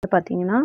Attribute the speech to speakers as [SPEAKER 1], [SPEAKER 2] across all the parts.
[SPEAKER 1] வந்து பார்த்தீங்கன்னா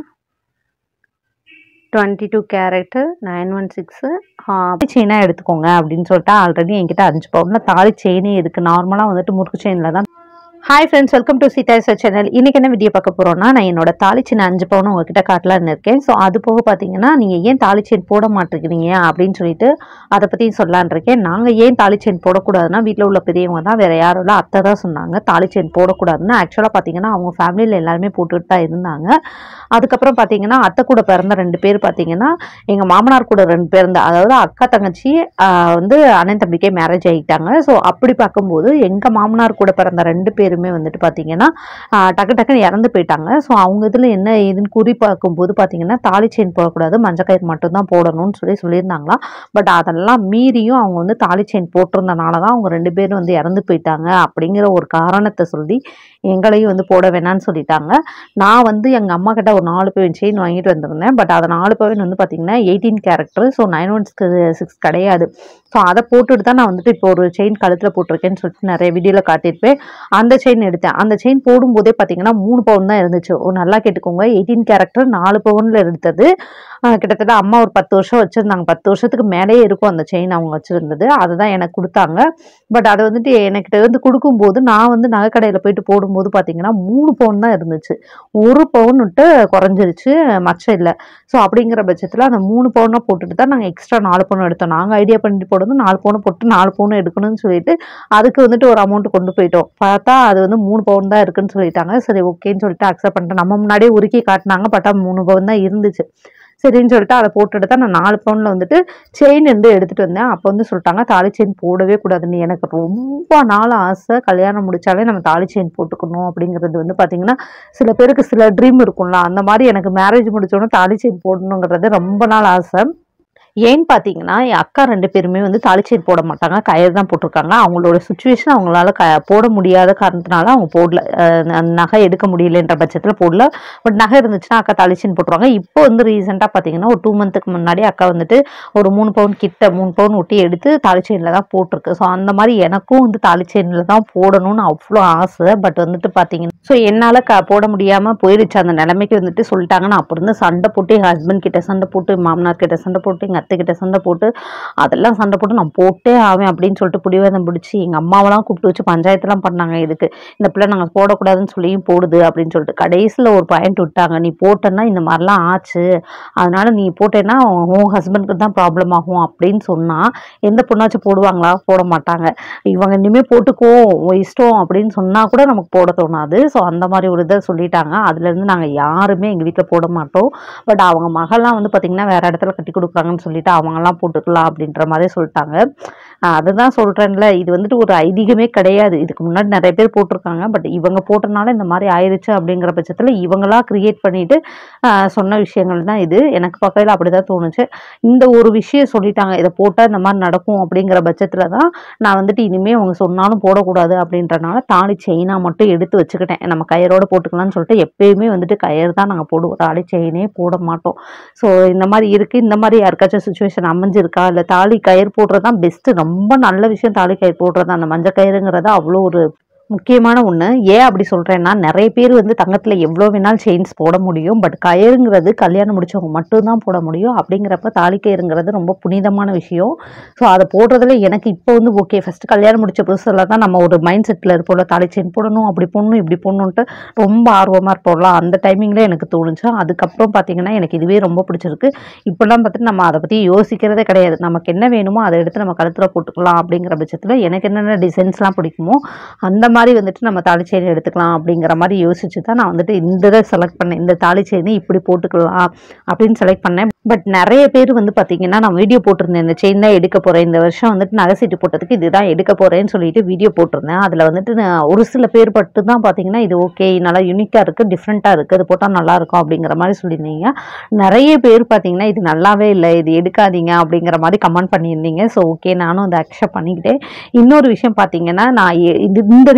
[SPEAKER 1] twenty two carat nine one six செயினாக எடுத்துக்கோங்க அப்படின்னு சொல்லிட்டு ஆல்ரெடி என்கிட்ட அஞ்சு பவுனில் தாலி செயினே இருக்குது நார்மலாக வந்துட்டு முறுக்கு செயினில் தான் hi friends welcome to Seetha channel இன்றைக்கி என்ன வீடியோ பார்க்க போகிறோன்னா நான் என்னோட தாலி செயின் அஞ்சு பவுன் உங்ககிட்ட காட்டலான்னு இருக்கேன் ஸோ அது போக பார்த்தீங்கன்னா நீங்கள் ஏன் தாலி செயின் போட மாட்டேங்கிறீங்க அப்படின்னு சொல்லிட்டு அதை பற்றியும் சொல்லலான்னு இருக்கேன் நாங்கள் ஏன் தாலி செயின் போடக்கூடாதுன்னா வீட்டில் உள்ள பெரியவங்க தான் வேறு யாரும் இல்லை அத்தை தான் சொன்னாங்க தாலி செயின் போடக்கூடாதுன்னு ஆக்சுவலாக பார்த்தீங்கன்னா அவங்க ஃபேமிலியில் எல்லாருமே போட்டுட்டு தான் இருந்தாங்க அதுக்கப்புறம் பார்த்தீங்கன்னா அத்தை கூட பிறந்த ரெண்டு பேர் பார்த்தீங்கன்னா எங்கள் மாமனார் கூட ரெண்டு பேர் இருந்தா அதாவது அக்கா தங்கச்சி ஆஹ் வந்து அண்ணன் தம்பிக்கே மேரேஜ் ஆகிட்டாங்க ஸோ அப்படி பார்க்கும்போது எங்கள் மாமனார் கூட பிறந்த ரெண்டு பேருமே வந்துட்டு பார்த்தீங்கன்னா ஆஹ் டக்கு டக்குன்னு இறந்து போயிட்டாங்க ஸோ அவங்க இதில் என்ன ஏதுன்னு குறி பார்க்கும்போது பார்த்தீங்கன்னா தாலி செயின் போடக்கூடாது மஞ்சக்கயிறு மட்டும்தான் போடணும்னு சொல்லி சொல்லியிருந்தாங்களாம் பட் அதெல்லாம் மீறியும் அவங்க வந்து தாலி செயின் போட்டிருந்தனால தான் அவங்க ரெண்டு பேரும் வந்து இறந்து போயிட்டாங்க அப்படிங்கிற ஒரு காரணத்தை சொல்லி எங்களையும் வந்து போட வேணாம்னு சொல்லிட்டாங்க நான் வந்து எங்கள் அம்மா கிட்ட ஒரு நாலு பவன் செயின் வாங்கிட்டு வந்திருந்தேன் பட் அதை நாலு பவன் வந்து பார்த்தீங்கன்னா eighteen character so nine one six கிடையாது ஸோ அதை போட்டுட்டு தான் நான் வந்துட்டு இப்போ ஒரு செயின் கழுத்தில் போட்டிருக்கேன்னு சொல்லிட்டு நிறைய வீடியோவில் காட்டியிருப்பேன் அந்த செயின் எடுத்தேன் அந்த செயின் போடும்போதே பார்த்தீங்கன்னா மூணு பவுன் தான் இருந்துச்சு ஓ நல்லா கேட்டுக்கோங்க எயிட்டீன் கேரக்டர் நாலு பவுனில் எடுத்தது ஆஹ் கிட்டத்தட்ட அம்மா ஒரு பத்து வருஷம் வச்சுருந்தாங்க பத்து வருஷத்துக்கு மேலேயே இருக்கும் அந்த செயின் அவங்க வச்சுருந்தது அதுதான் எனக்கு கொடுத்தாங்க பட் அதை வந்துட்டு எனக்கிட்ட வந்து கொடுக்கும்போது நான் வந்து நகைக்கடையில் போயிட்டு போடும்போது பார்த்தீங்கன்னா மூணு பவுன் தான் இருந்துச்சு ஒரு பவுன் விட்டு குறைஞ்சிருச்சு மச்சம் இல்லை ஸோ அப்படிங்கிற பட்சத்தில் அந்த மூணு பவுனாக போட்டுட்டு தான் நாங்கள் எக்ஸ்ட்ரா நாலு பவுன் எடுத்தோம் நாங்கள் ஐடியா பண்ணிட்டு போடுறது நாலு பவுன் போட்டு நாலு பவுன் எடுக்கணும்னு சொல்லிட்டு அதுக்கு வந்துட்டு ஒரு அமௌண்ட் கொண்டு போயிட்டோம் பார்த்தா அது வந்து மூணு பவுன் தான் இருக்குன்னு சொல்லிட்டாங்க சரி ஓகேன்னு சொல்லிட்டு அக்செப்ட் பண்ணிட்டேன் நம்ம முன்னாடியே உருக்கி காட்டினாங்க பட்டா மூணு பவுன் தான் இருந்துச்சு சரின்னு சொல்லிட்டு அதை போட்டுட்டு தான் நான் நாலு பவுனில் வந்துட்டு செயின் வந்து எடுத்துகிட்டு வந்தேன் அப்போ வந்து சொல்லிட்டாங்க தாலி செயின் போடவே கூடாதுன்னு எனக்கு ரொம்ப நாள் ஆசை கல்யாணம் முடிச்சாலே நம்ம தாலி செயின் போட்டுக்கணும் அப்படிங்கிறது வந்து பார்த்திங்கன்னா சில பேருக்கு சில ட்ரீம் இருக்கும்ல அந்த மாதிரி எனக்கு மேரேஜ் முடிச்சோடனே தாலி செயின் போடணுங்கிறது ரொம்ப நாள் ஆசை ஏன்னு பார்த்தீங்கன்னா என் அக்கா ரெண்டு பேருமே வந்து தாலிச்செயின் போட மாட்டாங்க கயிறு தான் போட்டிருக்காங்க அவங்களோட சுச்சுவேஷன் அவங்களால க போட முடியாத காரணத்தினால அவங்க போடல அஹ் அந்த நகை எடுக்க முடியலன்ற பட்சத்தில் போடல பட் நகை இருந்துச்சுன்னா அக்கா தாலிச்செயின் போட்டுருவாங்க இப்போ வந்து ரீசெண்டாக பார்த்தீங்கன்னா ஒரு டூ மந்த்துக்கு முன்னாடி அக்கா வந்துட்டு ஒரு மூணு பவுன் கிட்ட மூணு பவுன் ஒட்டி எடுத்து தாலிச்செயினில் தான் போட்டிருக்கு ஸோ அந்த மாதிரி எனக்கும் வந்து தாலிச்செயினில் தான் போடணும்னு அவ்வளோ ஆசை பட் வந்துட்டு பார்த்தீங்கன்னா ஸோ என்னால் க போட முடியாமல் போயிடுச்சு அந்த நிலைமைக்கு வந்துட்டு சொல்லிட்டாங்க நான் அப்போ இருந்து சண்டை போட்டு என் ஹஸ்பண்ட் கிட்ட சண்டை போட்டு மாமனார் கிட்ட சண்டை போட்டு எங்கள் அத்தை கிட்ட சண்டை போட்டு அதெல்லாம் சண்டை போட்டு நான் போட்டே ஆவேன் அப்படின்னு சொல்லிட்டு பிடிவாதம் பிடிச்சி எங்கள் அம்மாவெல்லாம் கூப்பிட்டு வச்சு பஞ்சாயத்துலாம் பண்ணாங்க இதுக்கு இந்த பிள்ளை நாங்கள் போடக்கூடாதுன்னு சொல்லியும் போடுது அப்படின்னு சொல்லிட்டு கடைசியில் ஒரு பாயிண்ட் விட்டாங்க நீ போட்டேன்னா இந்த மாதிரிலாம் ஆச்சு அதனால நீ போட்டேன்னா உன் ஹஸ்பண்டுக்கு தான் ப்ராப்ளம் ஆகும் அப்படின்னு சொன்னால் எந்த பொண்ணாச்சும் போடுவாங்களா போட மாட்டாங்க இவங்க இனிமேல் போட்டுக்கோ உன் இஷ்டம் அப்படின்னு சொன்னால் கூட நமக்கு போட தோணாது ஸோ அந்த மாதிரி ஒரு இதை சொல்லிட்டாங்க அதுலேருந்து நாங்கள் யாருமே எங்கள் வீட்டில் போட மாட்டோம் பட் அவங்க மகள்லாம் வந்து பார்த்திங்கன்னா வேறு இடத்துல கட்டி கொடுக்குறாங்கன்னு சொல்லிட்டு அவங்கெல்லாம் போட்டுக்கலாம் அப்படின்ற மாதிரி சொல்லிட்டாங்க ஆஹ் அதுதான் சொல்கிறேன்ல இது வந்துட்டு ஒரு ஐதீகமே கிடையாது இதுக்கு முன்னாடி நிறைய பேர் போட்டிருக்காங்க பட் இவங்க போட்டனால இந்த மாதிரி ஆயிடுச்சு அப்படிங்கிற பட்சத்தில் இவங்களா கிரியேட் பண்ணிட்டு ஆஹ் சொன்ன விஷயங்கள் தான் இது எனக்கு பார்க்கையில் அப்படி தான் தோணுச்சு இந்த ஒரு விஷயம் சொல்லிட்டாங்க இதை போட்டால் இந்த மாதிரி நடக்கும் அப்படிங்கிற பட்சத்தில் தான் நான் வந்துட்டு இனிமேல் அவங்க சொன்னாலும் போடக்கூடாது அப்படின்றனால தாலி செயினாக மட்டும் எடுத்து வச்சுக்கிட்டேன் நம்ம கயிறோட போட்டுக்கலாம்னு சொல்லிட்டு எப்பயுமே வந்துட்டு கயிறு தான் நாங்கள் போடுவோம் தாலி செயினே போட மாட்டோம் ஸோ இந்த மாதிரி இருக்குது இந்த மாதிரி யாருக்காச்சும் சுச்சுவேஷன் அமைஞ்சிருக்கா இல்லை தாலி கயிறு போடுறது தான் பெஸ்ட்டு ரொம்ப நல்ல விஷயம் தாலி கயிறு போடுறது அந்த மஞ்சள் கயிறுங்கிறது அவ்வளோ ஒரு முக்கியமான ஒன்று ஏன் அப்படி சொல்கிறேன்னா நிறைய பேர் வந்து தங்கத்தில் எவ்வளோ வேணாலும் செயின்ஸ் போட முடியும் பட் கயிறுங்கிறது கல்யாணம் முடிச்சவங்க மட்டும்தான் போட முடியும் அப்படிங்கிறப்ப தாலி கயிறுங்கிறது ரொம்ப புனிதமான விஷயம் ஸோ அதை போடுறதுல எனக்கு இப்போ வந்து ஓகே ஃபஸ்ட்டு கல்யாணம் முடிச்ச புதுசில் தான் நம்ம ஒரு மைண்ட் செட்டில் இருப்போம்ல தாலி செயின் போடணும் அப்படி போடணும் இப்படி போடணுன்ட்டு ரொம்ப ஆர்வமாக இருப்போம்ல அந்த டைமிங்கில் எனக்கு தோணுச்சு அதுக்கப்புறம் பார்த்தீங்கன்னா எனக்கு இதுவே ரொம்ப பிடிச்சிருக்கு இப்போல்லாம் பார்த்துட்டு நம்ம அதை பற்றி யோசிக்கிறதே கிடையாது நமக்கு என்ன வேணுமோ அதை எடுத்து நம்ம கழுத்தில் போட்டுக்கலாம் அப்படிங்கிற பட்சத்தில் எனக்கு என்னென்ன டிசைன்ஸ்லாம் பிடிக்குமோ அந்த மாதிரி வந்துட்டு நம்ம தாலி செயின் எடுத்துக்கலாம் அப்படிங்கிற மாதிரி யோசிச்சு தான் நான் வந்துட்டு இந்த இதை செலக்ட் பண்ணேன் இந்த தாலி செயினை இப்படி போட்டுக்கலாம் அப்படின்னு செலக்ட் பண்ணேன் பட் நிறைய பேர் வந்து பார்த்தீங்கன்னா நான் வீடியோ போட்டிருந்தேன் இந்த செயின் தான் எடுக்க போகிறேன் இந்த வருஷம் வந்துட்டு நகை சீட்டு போட்டதுக்கு இதுதான் எடுக்க போகிறேன்னு சொல்லிட்டு வீடியோ போட்டிருந்தேன் அதில் வந்துட்டு நான் ஒரு சில பேர் பட்டு தான் பார்த்தீங்கன்னா இது ஓகே நல்லா யூனிக்காக இருக்குது டிஃப்ரெண்ட்டாக இருக்குது இது போட்டால் நல்லா இருக்கும் அப்படிங்கிற மாதிரி சொல்லியிருந்தீங்க நிறைய பேர் பார்த்தீங்கன்னா இது நல்லாவே இல்லை இது எடுக்காதீங்க அப்படிங்கிற மாதிரி கமெண்ட் பண்ணியிருந்தீங்க ஸோ ஓகே நானும் அதை அக்செப்ட் பண்ணிக்கிட்டேன் இன்னொரு விஷயம் பார்த்தீங்கன்னா நான் எ- இது இந்த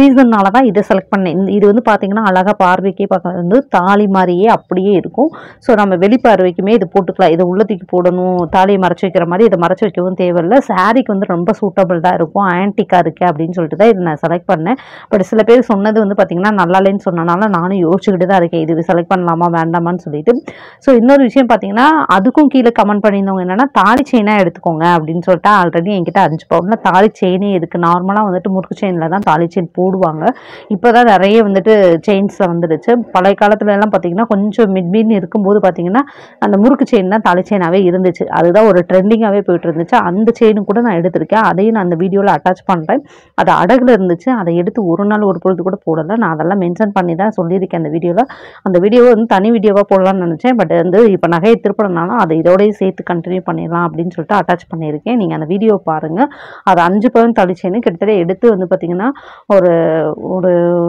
[SPEAKER 1] ரீசன்னால தான் இதை செலக்ட் பண்ணேன் இந்த- இது வந்து பார்த்தீங்கன்னா அழகாக பார்வைக்கே பார்க்க வந்து தாலி மாதிரியே அப்படியே இருக்கும் ஸோ நம்ம வெளி பார்வைக்குமே இது போட்டுக்கலாம் இதை உள்ள தூக்கி போடணும் தாலியை மறைச்சு வைக்கிற மாதிரி இதை மறைச்சு வைக்கவும் தேவையில்லை சாரீக்கு வந்து ரொம்ப சூட்டபிள் தான் இருக்கும் ஆன்டிக்காக இருக்கு அப்படின்னு சொல்லிட்டு தான் இதை நான் செலக்ட் பண்ணேன் பட் சில பேர் சொன்னது வந்து பார்த்தீங்கன்னா நல்லா இல்லைன்னு சொன்னனால நானும் யோசிச்சுக்கிட்டு தான் இருக்கேன் இது செலக்ட் பண்ணலாமா வேண்டாமான்னு சொல்லிட்டு ஸோ இன்னொரு விஷயம் பார்த்தீங்கன்னா அதுக்கும் கீழே கமெண்ட் பண்ணியிருந்தவங்க என்னன்னா தாலி செயினாக எடுத்துக்கோங்க அப்படின்னு சொல்லிட்டு ஆல்ரெடி என்கிட்ட அஞ்சு பவுனில் தாலி செயினே இருக்குது நார்மலாக வந்துட்டு முறுக்கு செயினில் தான் தாலி செயின் போடுவாங்க இப்போ தான் நிறைய வந்துட்டு செயின்ஸில் வந்துடுச்சு பழைய காலத்துல எல்லாம் பார்த்தீங்கன்னா கொஞ்சம் மிட்மீன் இருக்கும்போது பார்த்தீங்கன்னா அந்த முறுக்கு செயின் தான் தாலி செயினாகவே இருந்துச்சு அதுதான் ஒரு ட்ரெண்டிங்காகவே போயிட்டு இருந்துச்சு அந்த செயினும் கூட நான் எடுத்திருக்கேன் அதையும் நான் அந்த வீடியோவில் அட்டாச் பண்ணுறேன் அது அடகுல இருந்துச்சு அதை எடுத்து ஒரு நாள் ஒரு பொழுது கூட போடலை நான் அதெல்லாம் மென்ஷன் பண்ணி தான் சொல்லியிருக்கேன் அந்த வீடியோவில் அந்த வீடியோவை வந்து தனி வீடியோவாக போடலாம்னு நினச்சேன் பட் வந்து இப்போ நகையை திருப்பணனாலும் அதை இதோடய சேர்த்து கண்டினியூ பண்ணிடலாம் அப்படின்னு சொல்லிட்டு அட்டாச் பண்ணியிருக்கேன் நீங்கள் அந்த வீடியோ பாருங்கள் அது அஞ்சு பவுன் தளிச்சேன்னு கிட்டத்தட்ட எடுத்து வந்து பார்த்திங்கன்னா ஒரு ஒரு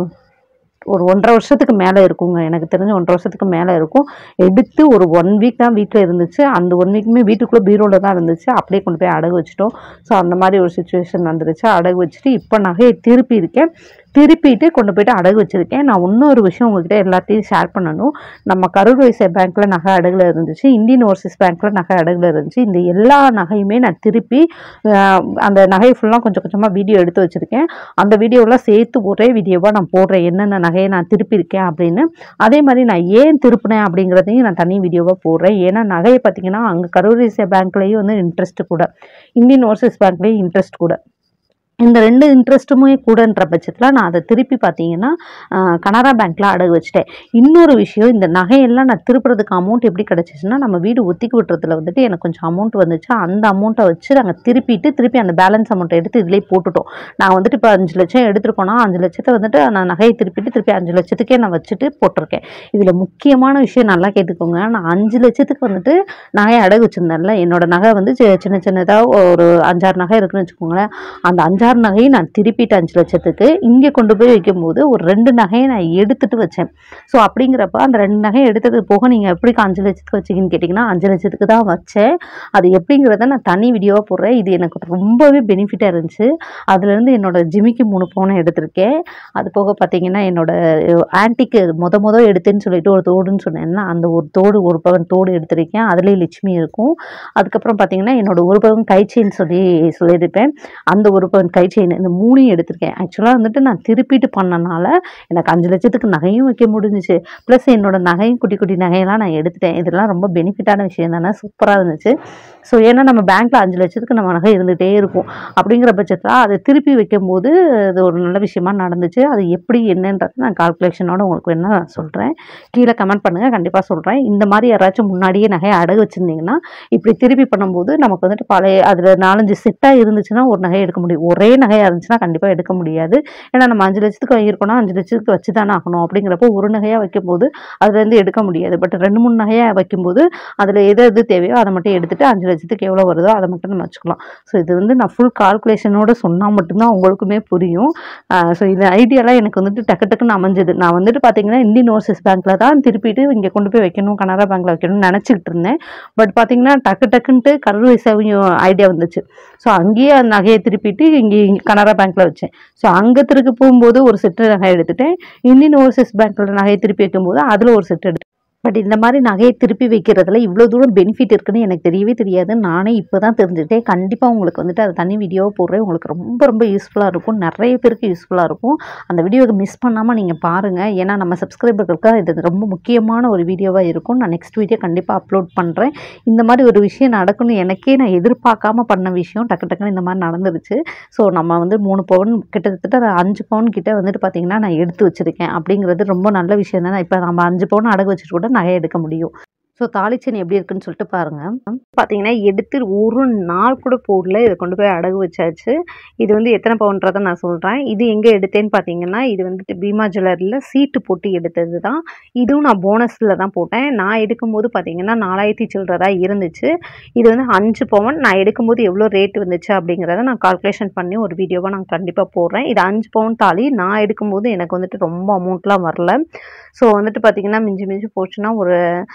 [SPEAKER 1] ஒரு ஒன்றரை வருஷத்துக்கு மேலே இருக்குங்க எனக்கு தெரிஞ்ச ஒன்றரை வருஷத்துக்கு மேலே இருக்கும் எடுத்து ஒரு ஒன் வீக் தான் வீட்டில் இருந்துச்சு அந்த ஒன் வீக்குமே வீட்டுக்குள்ளே பீரோவில் தான் இருந்துச்சு அப்படியே கொண்டு போய் அடகு வச்சிட்டோம் ஸோ அந்த மாதிரி ஒரு சுச்சுவேஷன் வந்துருச்சு அடகு வச்சுட்டு இப்போ நகையை திருப்பி இருக்கேன் திருப்பிட்டு கொண்டு போயிட்டு அடகு வச்சுருக்கேன் நான் இன்னொரு விஷயம் உங்ககிட்ட எல்லாத்தையும் ஷேர் பண்ணணும் நம்ம கரூர் வைசிய பேங்க்கில் நகை அடகுல இருந்துச்சு இந்தியன் ஓவர்சீஸ் பேங்க்கில் நகை அடகுல இருந்துச்சு இந்த எல்லா நகையுமே நான் திருப்பி ஆஹ், அந்த நகை ஃபுல்லாக கொஞ்சம் கொஞ்சமாக வீடியோ எடுத்து வச்சுருக்கேன் அந்த வீடியோலாம் சேர்த்து ஒரே வீடியோவாக நான் போடுறேன் என்னென்ன நகையை நான் திருப்பியிருக்கேன் அப்படின்னு அதே மாதிரி நான் ஏன் திருப்பினேன் அப்படிங்கிறதையும் நான் தனி வீடியோவாக போடுறேன் ஏன்னா நகையை பார்த்தீங்கன்னா அங்கே கரூர் வைசிய பேங்க்லேயும் வந்து இன்ட்ரெஸ்ட் கூட இந்தியன் ஓவர்சீஸ் பேங்க்லேயும் இன்ட்ரெஸ்ட் கூட இந்த ரெண்டு இன்ட்ரெஸ்ட்டுமே கூடன்ற பட்சத்தில் நான் அதை திருப்பி பார்த்தீங்கன்னா ஆஹ், கனரா பேங்க்கில் அடகு வச்சிட்டேன் இன்னொரு விஷயம் இந்த நகையெல்லாம் நான் திருப்புறதுக்கு அமௌண்ட் எப்படி கிடச்சிச்சுன்னா நம்ம வீடு ஒத்திக்கு விட்டுறதுல வந்துட்டு எனக்கு கொஞ்சம் அமௌண்ட் வந்துச்சு அந்த அமௌண்ட்டை வச்சு நாங்கள் திருப்பிட்டு திருப்பி அந்த பேலன்ஸ் அமௌண்ட்டை எடுத்து இதிலே போட்டுட்டோம் நான் வந்துட்டு இப்போ அஞ்சு லட்சம் எடுத்துருக்கோன்னா அஞ்சு லட்சத்தை வந்துட்டு நான் நகையை திருப்பிட்டு திருப்பி அஞ்சு லட்சத்துக்கே நான் வச்சுட்டு போட்டிருக்கேன் இதில் முக்கியமான விஷயம் நல்லா கேட்டுக்கோங்க நான் அஞ்சு லட்சத்துக்கு வந்துட்டு நகையை அடகு வச்சுருந்தேன்ல என்னோட நகை வந்து சி- சின்ன சின்னதாக ஒரு அஞ்சாறு நகை இருக்குன்னு வச்சுக்கோங்களேன் அந்த அஞ்சாறு நகையை நான் திருப்பிட்டு அஞ்சு லட்சத்துக்கு இங்கே கொண்டு போய் வைக்கும்போது ஒரு ரெண்டு நகையை நான் எடுத்துட்டு வச்சேன் ஸோ அப்படிங்கிறப்ப அந்த ரெண்டு நகையை எடுத்தது போக நீங்கள் எப்படி அஞ்சு லட்சத்துக்கு வச்சிங்கன்னு கேட்டிங்கன்னா அஞ்சு லட்சத்துக்கு தான் வச்சேன் அது எப்படிங்கிறத நான் தனி வீடியோவாக போடுறேன் இது எனக்கு ரொம்பவே பெனிஃபிட்டாக இருந்துச்சு அதுலேருந்து என்னோட ஜிமிக்கு மூணு பவுனை எடுத்திருக்கேன் அது போக பார்த்தீங்கன்னா என்னோட ஆன்ட்டிக்கு முத முத எடுத்தேன்னு சொல்லிட்டு ஒரு தோடுன்னு சொன்னேன்னா அந்த ஒரு தோடு ஒரு பவன் தோடு எடுத்திருக்கேன் அதுலேயே லட்சுமி இருக்கும் அதுக்கப்புறம் பார்த்தீங்கன்னா என்னோட ஒரு பவன் கை செயின் சொல்லி சொல்லியிருப்பேன் அந்த ஒரு பவன் கை செயின் இந்த மூணையும் எடுத்திருக்கேன் ஆக்சுவலாக வந்துட்டு நான் திருப்பிட்டு பண்ணனால எனக்கு அஞ்சு லட்சத்துக்கு நகையும் வைக்க முடிஞ்சுச்சு ப்ளஸ் என்னோட நகையும் குட்டி குட்டி நகையெல்லாம் நான் எடுத்துட்டேன் இதெல்லாம் ரொம்ப பெனிஃபிட்டான விஷயம் தானே சூப்பராக இருந்துச்சு ஸோ ஏன்னா நம்ம பேங்க்கில் அஞ்சு லட்சத்துக்கு நம்ம நகை இருந்துகிட்டே இருக்கும் அப்படிங்கிற பட்சத்தில் அதை திருப்பி வைக்கும்போது அது ஒரு நல்ல விஷயமா நடந்துச்சு அது எப்படி என்னன்றது நான் கால்குலேஷனோட உங்களுக்கு என்ன சொல்கிறேன் கீழே கமெண்ட் பண்ணுங்கள் கண்டிப்பாக சொல்கிறேன் இந்த மாதிரி யாராச்சும் முன்னாடியே நகையை அடகு வச்சுருந்தீங்கன்னா இப்படி திருப்பி பண்ணும்போது நமக்கு வந்துட்டு பழைய அதில் நாலஞ்சு செட்டாக இருந்துச்சுன்னா ஒரு நகையை எடுக்க முடியும் ஒரே நகையாக இருந்துச்சுன்னா கண்டிப்பாக எடுக்க முடியாது ஏன்னா நம்ம அஞ்சு லட்சத்துக்கு வாங்கியிருக்கோம்னா அஞ்சு லட்சத்துக்கு வச்சு தானே ஆகணும் அப்படிங்கிறப்போ ஒரு நகையாக வைக்கும்போது அதுலேருந்து எடுக்க முடியாது பட் ரெண்டு மூணு நகையாக வைக்கும்போது அதில் எது எது தேவையோ அதை மட்டும் எடுத்துட்டு அஞ்சு லட்சத்துக்கு எவ்வளோ வருதோ அதை மட்டும் நம்ம வச்சுக்கலாம் ஸோ இது வந்து நான் ஃபுல் கால்குலேஷனோட சொன்னால் மட்டும்தான் உங்களுக்குமே புரியும் ஸோ இந்த ஐடியாலாம் எனக்கு வந்துட்டு டக்கு டக்குன்னு அமைஞ்சது நான் வந்துட்டு பார்த்தீங்கன்னா இந்தியன் ஓவர்சீஸ் பேங்க்கில் தான் திருப்பிட்டு இங்கே கொண்டு போய் வைக்கணும் கனரா பேங்க்கில் வைக்கணும்னு நினச்சிக்கிட்டு இருந்தேன் பட் பார்த்தீங்கன்னா டக்கு டக்குன்ட்டு கரூர் விசாவையும் ஐடியா வந்துச்சு ஸோ அங்கேயே அந்த நகையை திருப்பிட்டு இங்கே கனரா பேங்க்கில் வச்சேன் ஸோ அங்கே திருப்பி போகும்போது ஒரு செட்டு நகை எடுத்துட்டேன் இந்தியன் ஓவர்சீஸ் பேங்க்கில் நகையை திருப்பி வைக்கும்போது அதில் ஒரு செட் எடுத்தேன் பட் இந்த மாதிரி நகையை திருப்பி வைக்கிறதுல இவ்வளோ தூரம் பெனிஃபிட் இருக்குன்னு எனக்கு தெரியவே தெரியாது நானே இப்போ தான் தெரிஞ்சுட்டேன் கண்டிப்பாக உங்களுக்கு வந்துட்டு அது தனி வீடியோவை போடுறேன் உங்களுக்கு ரொம்ப ரொம்ப யூஸ்ஃபுல்லாக இருக்கும் நிறைய பேருக்கு யூஸ்ஃபுல்லாக இருக்கும் அந்த வீடியோவை மிஸ் பண்ணாமல் நீங்கள் பாருங்கள் ஏன்னா நம்ம சப்ஸ்கிரைபர்களுக்கு இது ரொம்ப முக்கியமான ஒரு வீடியோவாக இருக்கும் நான் நெக்ஸ்ட் வீடியோ கண்டிப்பாக அப்லோட் பண்ணுறேன் இந்த மாதிரி ஒரு விஷயம் நடக்கும்னு எனக்கே நான் எதிர்பார்க்காம பண்ண விஷயம் டக்கு டக்குன்னு இந்த மாதிரி நடந்துருச்சு ஸோ நம்ம வந்து மூணு பவுன் கிட்டத்தட்ட நான் அஞ்சு பவுன் கிட்ட வந்துட்டு பார்த்தீங்கன்னா நான் எடுத்து வச்சுருக்கேன் அப்படிங்கிறது ரொம்ப நல்ல விஷயம் தான் இப்போ நம்ம அஞ்சு பவுன் அடகு வச்சுட்டு கூட நகை எடுக்க முடியும் ஸோ தாலிச்சேன் எப்படி இருக்குன்னு சொல்லிட்டு பாருங்கள் பார்த்தீங்கன்னா எடுத்து ஒரு நாள் கூட போடல இதை கொண்டு போய் அடகு வச்சாச்சு இது வந்து எத்தனை பவுன்றதை நான் சொல்கிறேன் இது எங்கே எடுத்தேன்னு பார்த்தீங்கன்னா இது வந்துட்டு பீமா ஜுவல்லரியில் சீட்டு போட்டு எடுத்தது தான் இதுவும் நான் போனஸில் தான் போட்டேன் நான் எடுக்கும்போது பார்த்தீங்கன்னா நாலாயிரத்தி சில்லறதா இருந்துச்சு இது வந்து அஞ்சு பவுன் நான் எடுக்கும்போது எவ்வளோ ரேட் வந்துச்சு அப்படிங்கிறத நான் கால்குலேஷன் பண்ணி ஒரு வீடியோவாக நான் கண்டிப்பாக போடுறேன் இது அஞ்சு பவுன் தாலி நான் எடுக்கும்போது எனக்கு வந்துட்டு ரொம்ப அமௌண்ட்லாம் வரல ஸோ வந்துட்டு பார்த்தீங்கன்னா மிஞ்சி மிஞ்சி போச்சுன்னா ஒரு ரெண்டு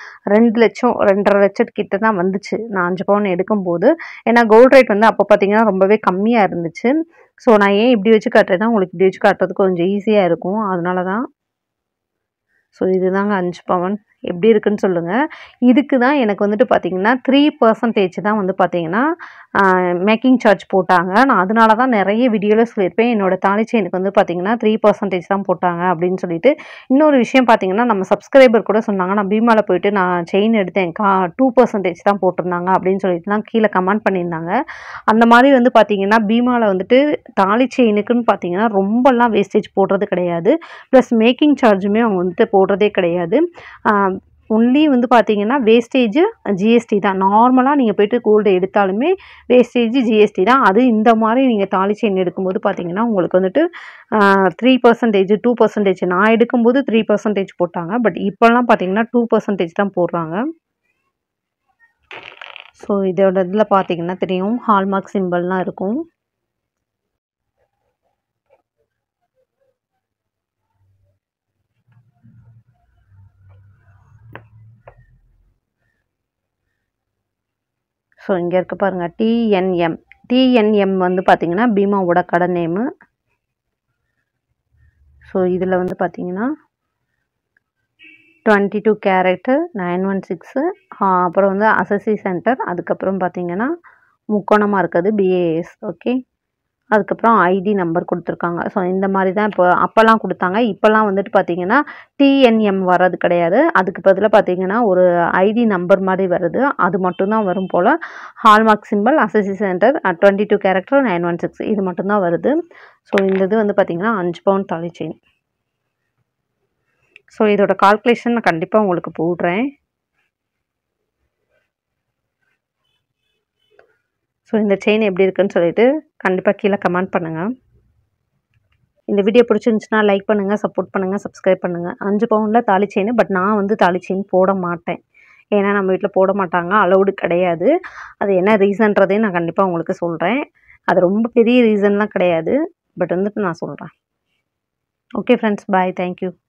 [SPEAKER 1] ரெண்டு லட்சம் ரெண்டரை லட்சத்துக்கிட்ட தான் வந்துச்சு நான் அஞ்சு பவுன் எடுக்கும்போது ஏன்னா கோல்ட் ரேட் வந்து அப்போ பார்த்தீங்கன்னா ரொம்பவே கம்மியாக இருந்துச்சு ஸோ நான் ஏன் இப்படி வச்சு காட்டுறேன்னா உங்களுக்கு இப்படி வச்சு காட்டுறதுக்கு கொஞ்சம் ஈஸியாக இருக்கும் அதனால தான் ஸோ இதுதாங்க அஞ்சு பவன் எப்படி இருக்குன்னு சொல்லுங்கள் இதுக்கு தான் எனக்கு வந்துட்டு பார்த்தீங்கன்னா த்ரீ பர்சன்டேஜ் தான் வந்து பார்த்தீங்கன்னா மேக்கிங் சார்ஜ் போட்டாங்க நான் அதனால தான் நிறைய வீடியோவில் சொல்லியிருப்பேன் என்னோட தாலி செயினுக்கு வந்து பார்த்தீங்கன்னா த்ரீ பர்சன்டேஜ் தான் போட்டாங்க அப்படின்னு சொல்லிட்டு இன்னொரு விஷயம் பார்த்தீங்கன்னா நம்ம சப்ஸ்கிரைபர் கூட சொன்னாங்க நான் பீமாவில் போயிட்டு நான் செயின் எடுத்தேன் கா டூ பர்சன்டேஜ் தான் போட்டிருந்தாங்க அப்படின்னு சொல்லிட்டுலாம் கீழே கமெண்ட் பண்ணியிருந்தாங்க அந்த மாதிரி வந்து பார்த்தீங்கன்னா பீமாவில் வந்துட்டு தாலி செயினுக்குன்னு பார்த்தீங்கன்னா ரொம்பலாம் வேஸ்டேஜ் போடுறது கிடையாது ப்ளஸ் மேக்கிங் சார்ஜுமே அவங்க வந்துட்டு போடுறதே கிடையாது ஒன்லி வந்து பார்த்தீங்கன்னா வேஸ்டேஜ் ஜிஎஸ்டி தான் நார்மலாக நீங்கள் போயிட்டு கோல்டு எடுத்தாலுமே வேஸ்டேஜ் ஜிஎஸ்டி தான் அது இந்த மாதிரி நீங்கள் தாலி செயின் எடுக்கும்போது பார்த்தீங்கன்னா உங்களுக்கு வந்துட்டு த்ரீ பர்சன்டேஜ் டூ பர்சன்டேஜ் நான் எடுக்கும்போது த்ரீ பர்சன்டேஜ் போட்டாங்க பட் இப்போல்லாம் பார்த்தீங்கன்னா டூ பர்சன்டேஜ் தான் போடுறாங்க ஸோ இதோட இதில் பார்த்தீங்கன்னா தெரியும் ஹால்மார்க் சிம்பிள்லாம் இருக்கும் ஸோ இங்கே இருக்க பாருங்கள் டிஎன்எம் டிஎன்எம் வந்து பார்த்தீங்கன்னா பீமாவோட கடை நேமு ஸோ இதில் வந்து பார்த்தீங்கன்னா twenty two carat nine one six அப்புறம் வந்து அசசி சென்டர் அதுக்கப்புறம் பார்த்தீங்கன்னா முக்கோணமாக இருக்குது பிஏஎஸ் ஓகே அதுக்கப்புறம் ஐடி நம்பர் கொடுத்துருக்காங்க ஸோ இந்த மாதிரி தான் இப்போ அப்போல்லாம் கொடுத்தாங்க இப்போல்லாம் வந்துட்டு பார்த்தீங்கன்னா டிஎன்எம் வர்றது கிடையாது அதுக்கு பதிலாக பார்த்தீங்கன்னா ஒரு ஐடி நம்பர் மாதிரி வருது அது மட்டும்தான் வரும் போல் ஹால்மார்க் சிம்பிள் அசசி centre twenty two character nine one six இது மட்டும்தான் வருது ஸோ இந்த இது வந்து பார்த்தீங்கன்னா அஞ்சு பவுன் தாலி செயின் ஸோ இதோட கால்குலேஷன் நான் கண்டிப்பாக உங்களுக்கு போடுறேன் ஸோ இந்த செயின் எப்படி இருக்குன்னு சொல்லிட்டு கண்டிப்பாக கீழே கமெண்ட் பண்ணுங்கள் இந்த வீடியோ பிடிச்சிருந்துச்சுன்னா லைக் பண்ணுங்கள் சப்போர்ட் பண்ணுங்கள் சப்ஸ்கிரைப் பண்ணுங்கள் அஞ்சு பவுனில் தாலி செயின் பட் நான் வந்து தாலி செயின் போட மாட்டேன் ஏன்னா நம்ம வீட்டில் போட மாட்டாங்க அலௌடு கிடையாது அது என்ன ரீசன்றதையும் நான் கண்டிப்பாக உங்களுக்கு சொல்கிறேன் அது ரொம்ப பெரிய ரீசன்லாம் கிடையாது பட் வந்துட்டு நான் சொல்கிறேன் ஓகே ஃப்ரெண்ட்ஸ் பாய் தேங்க்யூ